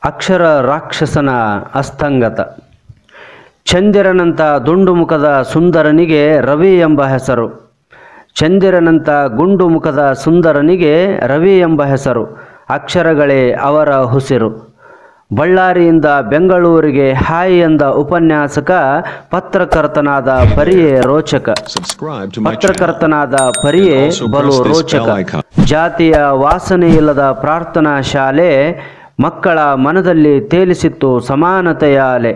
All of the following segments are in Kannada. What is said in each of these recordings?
ಅಕ್ಷರ ರಾಕ್ಷಸನ ಅಸ್ತಂಗತ ಚಂದಿರನಂತ ದುಂಡು ಮುಖದ ಸುಂದರನಿಗೆ ರವಿ ಎಂಬ ಹೆಸರು ಚಂದಿರನಂತ ಗುಂಡು ಮುಖದ ಸುಂದರನಿಗೆ ರವಿ ಎಂಬ ಹೆಸರು ಅಕ್ಷರಗಳೇ ಅವರ ಹುಸಿರು ಬಳ್ಳಾರಿಯಿಂದ ಬೆಂಗಳೂರಿಗೆ ಹಾಯ್ ಎಂದ ಉಪನ್ಯಾಸಕ ಪತ್ರಕರ್ತನಾದ ಪರಿಯೇ ರೋಚಕ Subscribe to my channel. ಪತ್ರಕರ್ತನಾದ ಪರಿಯೇ Also ಬಲು press this ರೋಚಕ bell icon. ಜಾತಿಯ ವಾಸನೆ ಇಲ್ಲದ ಪ್ರಾರ್ಥನಾ ಶಾಲೆ ಮಕ್ಕಳ ಮನದಲ್ಲಿ ತೇಲಿಸಿತ್ತು ಸಮಾನತೆಯ ಅಲೆ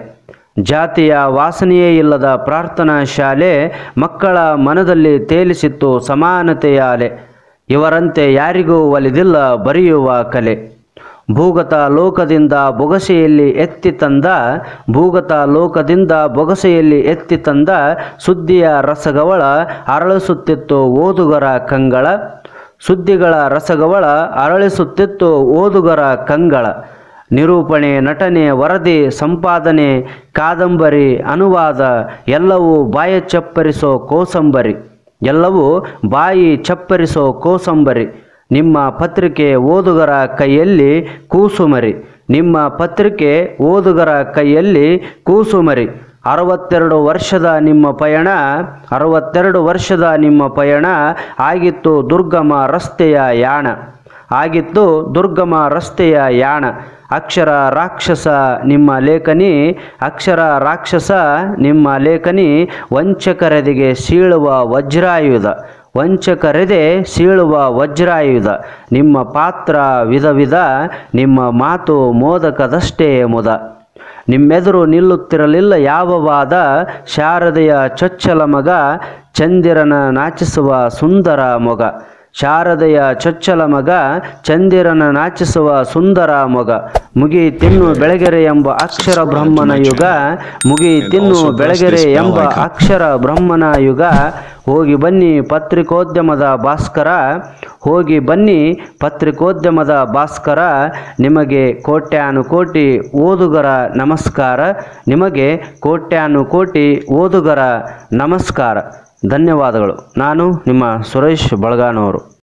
ಜಾತಿಯ ವಾಸನೆಯೇ ಇಲ್ಲದ ಪ್ರಾರ್ಥನಾ ಶಾಲೆ ಮಕ್ಕಳ ಮನದಲ್ಲಿ ತೇಲಿಸಿತ್ತು ಸಮಾನತೆಯ ಅಲೆ ಇವರಂತೆ ಯಾರಿಗೂ ಒಲಿದಿಲ್ಲ ಬರೆಯುವ ಕಲೆ ಭೂಗತ ಲೋಕದಿಂದ ಬೊಗಸೆಯಲ್ಲಿ ಎತ್ತಿ ತಂದ ಭೂಗತ ಲೋಕದಿಂದ ಬೊಗಸೆಯಲ್ಲಿ ಎತ್ತಿ ತಂದ ಸುದ್ದಿಯ ರಸಗವಳ ಅರಳಿಸುತ್ತಿತ್ತು ಓದುಗರ ಕಂಗಳ ಸುದ್ದಿಗಳ ರಸಗವಳ ಅರಳಿಸುತ್ತಿತ್ತು ಓದುಗರ ಕಂಗಳ ನಿರೂಪಣೆ ನಟನೆ ವರದಿ ಸಂಪಾದನೆ ಕಾದಂಬರಿ ಅನುವಾದ ಎಲ್ಲವೂ ಬಾಯ ಚಪ್ಪರಿಸೋ ಕೋಸಂಬರಿ ಎಲ್ಲವೂ ಬಾಯಿ ಚಪ್ಪರಿಸೋ ಕೋಸಂಬರಿ ನಿಮ್ಮ ಪತ್ರಿಕೆ ಓದುಗರ ಕೈಯಲ್ಲಿ ಕೂಸುಮರಿ ನಿಮ್ಮ ಪತ್ರಿಕೆ ಓದುಗರ ಕೈಯಲ್ಲಿ ಕೂಸುಮರಿ ಅರವತ್ತೆರಡು ವರ್ಷದ ನಿಮ್ಮ ಪಯಣ ಅರವತ್ತೆರಡು ವರ್ಷದ ನಿಮ್ಮ ಪಯಣ ಆಗಿತ್ತು ದುರ್ಗಮ ರಸ್ತೆಯ ಯಾಣ ಆಗಿತ್ತು ದುರ್ಗಮ ರಸ್ತೆಯ ಯಾಣ ಅಕ್ಷರ ರಾಕ್ಷಸ ನಿಮ್ಮ ಲೇಖನಿ ಅಕ್ಷರ ರಾಕ್ಷಸ ನಿಮ್ಮ ಲೇಖನಿ ವಂಚಕರೆದಿಗೆ ಸೀಳುವ ವಜ್ರಾಯುಧ ವಂಚಕರೆದೆ ಸೀಳುವ ವಜ್ರಾಯುಧ ನಿಮ್ಮ ಪಾತ್ರ ವಿಧ ವಿಧ ನಿಮ್ಮ ಮಾತು ಮೋದಕದಷ್ಟೇ ಮುದ ನಿಮ್ಮೆದುರು ನಿಲ್ಲುತ್ತಿರಲಿಲ್ಲ ಯಾವ ವಾದ ಶಾರದೆಯ ಚೊಚ್ಚಲ ಮಗ ಚಂದಿರನ ನಾಚಿಸುವ ಸುಂದರ ಮೊಗ ಶಾರದೆಯ ಚೊಚ್ಚಲ ಮಗ ಚಂದಿರನ ನಾಚಿಸುವ ಸುಂದರ ಮೊಗ ಮುಗಿ ತಿನ್ನು ಬೆಳಗೆರೆ ಎಂಬ ಅಕ್ಷರ ಬ್ರಹ್ಮನ ಯುಗ ಮುಗಿ ತಿನ್ನು ಬೆಳಗೆರೆ ಎಂಬ ಅಕ್ಷರ ಬ್ರಹ್ಮನ ಯುಗ ಹೋಗಿ ಬನ್ನಿ ಪತ್ರಿಕೋದ್ಯಮದ ಭಾಸ್ಕರ ಹೋಗಿ ಬನ್ನಿ ಪತ್ರಿಕೋದ್ಯಮದ ಭಾಸ್ಕರ ನಿಮಗೆ ಕೋಟ್ಯಾನುಕೋಟಿ ಓದುಗರ ನಮಸ್ಕಾರ ನಿಮಗೆ ಕೋಟ್ಯಾನುಕೋಟಿ ಓದುಗರ ನಮಸ್ಕಾರ ಧನ್ಯವಾದಗಳು ನಾನು ನಿಮ್ಮ ಸುರೇಶ್ ಬಳಗಾನವರು